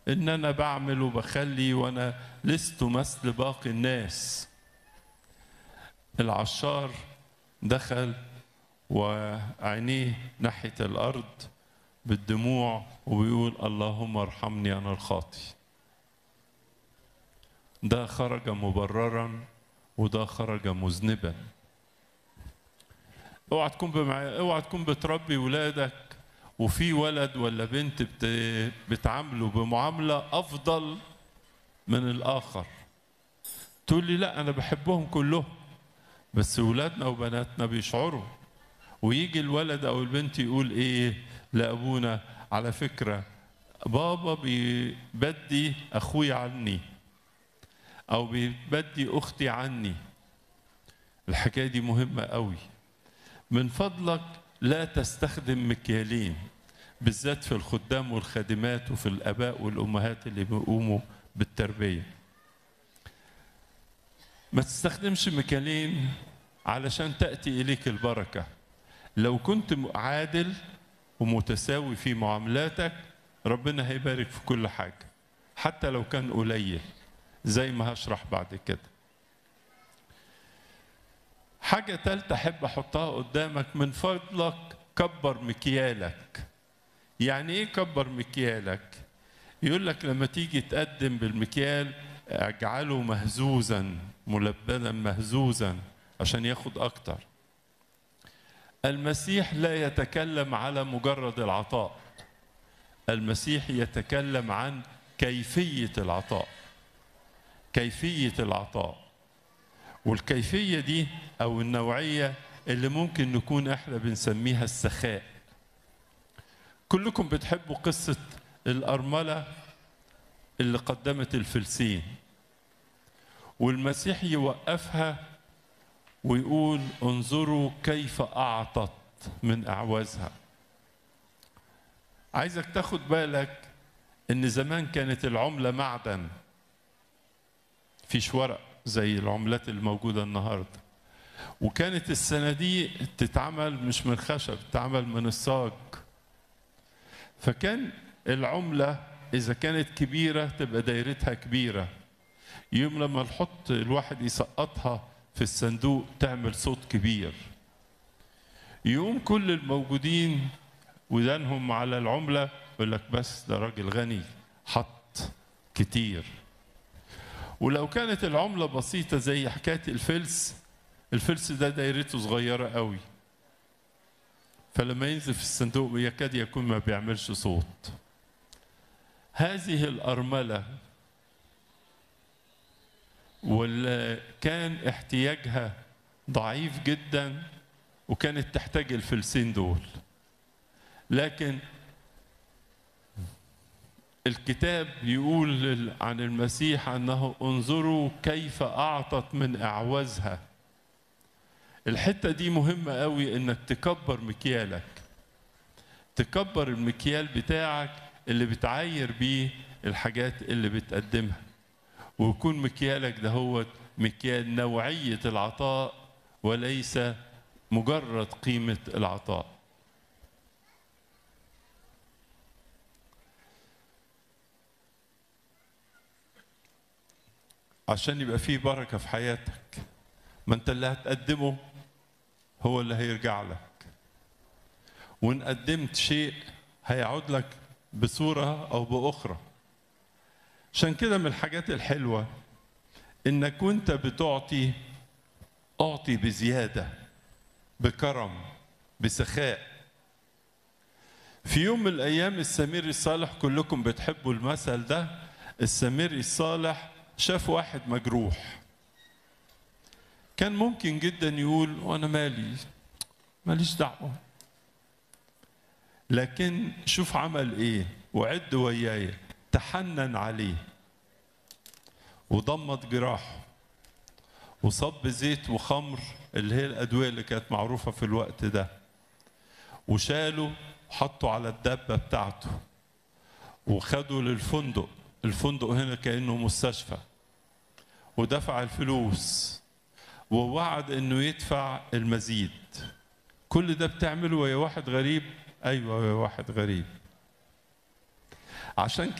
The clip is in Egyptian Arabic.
ان انا بعمل وبخلي وانا لست مثل باقي الناس العشار دخل وعينيه ناحيه الارض بالدموع وبيقول اللهم ارحمني انا الخاطي ده خرج مبررا وده خرج مذنبا اوعى تكون بمع... اوعى تكون بتربي ولادك وفي ولد ولا بنت بت... بتعامله بمعامله افضل من الاخر تقول لي لا انا بحبهم كلهم بس ولادنا وبناتنا بيشعروا ويجي الولد او البنت يقول ايه لابونا على فكره بابا بيبدي اخوي عني او بيبدي اختي عني الحكايه دي مهمه قوي من فضلك لا تستخدم مكيالين بالذات في الخدام والخادمات وفي الاباء والامهات اللي بيقوموا بالتربيه ما تستخدمش مكيالين علشان تاتي اليك البركه لو كنت عادل ومتساوي في معاملاتك ربنا هيبارك في كل حاجه حتى لو كان قليل زي ما هشرح بعد كده حاجة تالتة أحب أحطها قدامك من فضلك كبر مكيالك يعني إيه كبر مكيالك يقول لك لما تيجي تقدم بالمكيال اجعله مهزوزا ملبدا مهزوزا عشان ياخد أكتر المسيح لا يتكلم على مجرد العطاء المسيح يتكلم عن كيفية العطاء كيفية العطاء والكيفية دي أو النوعية اللي ممكن نكون احنا بنسميها السخاء كلكم بتحبوا قصة الأرملة اللي قدمت الفلسين والمسيح يوقفها ويقول انظروا كيف أعطت من أعوازها عايزك تاخد بالك إن زمان كانت العملة معدن فيش ورق زي العملات الموجودة النهاردة وكانت الصناديق تتعمل مش من خشب تتعمل من الصاج فكان العملة إذا كانت كبيرة تبقى دايرتها كبيرة يوم لما نحط الواحد يسقطها في الصندوق تعمل صوت كبير يقوم كل الموجودين ودانهم على العملة يقول لك بس ده راجل غني حط كتير ولو كانت العملة بسيطة زي حكاية الفلس الفلس ده دايرته صغيرة قوي فلما ينزل في الصندوق يكاد يكون ما بيعملش صوت هذه الأرملة واللي كان احتياجها ضعيف جدا وكانت تحتاج الفلسين دول لكن الكتاب يقول عن المسيح انه انظروا كيف اعطت من اعوازها الحته دي مهمه قوي انك تكبر مكيالك تكبر المكيال بتاعك اللي بتعاير بيه الحاجات اللي بتقدمها ويكون مكيالك ده هو مكيال نوعيه العطاء وليس مجرد قيمه العطاء عشان يبقى فيه بركة في حياتك ما انت اللي هتقدمه هو اللي هيرجع لك وان قدمت شيء هيعود لك بصورة أو بأخرى عشان كده من الحاجات الحلوة إنك وأنت بتعطي أعطي بزيادة بكرم بسخاء في يوم من الأيام السمير الصالح كلكم بتحبوا المثل ده السمير الصالح شاف واحد مجروح كان ممكن جدا يقول وانا مالي ماليش دعوه لكن شوف عمل ايه وعد وياي تحنن عليه وضمت جراحه وصب زيت وخمر اللي هي الادويه اللي كانت معروفه في الوقت ده وشاله وحطه على الدبه بتاعته وخده للفندق الفندق هنا كانه مستشفى ودفع الفلوس ووعد انه يدفع المزيد كل ده بتعمله ويا واحد غريب ايوه يا واحد غريب عشان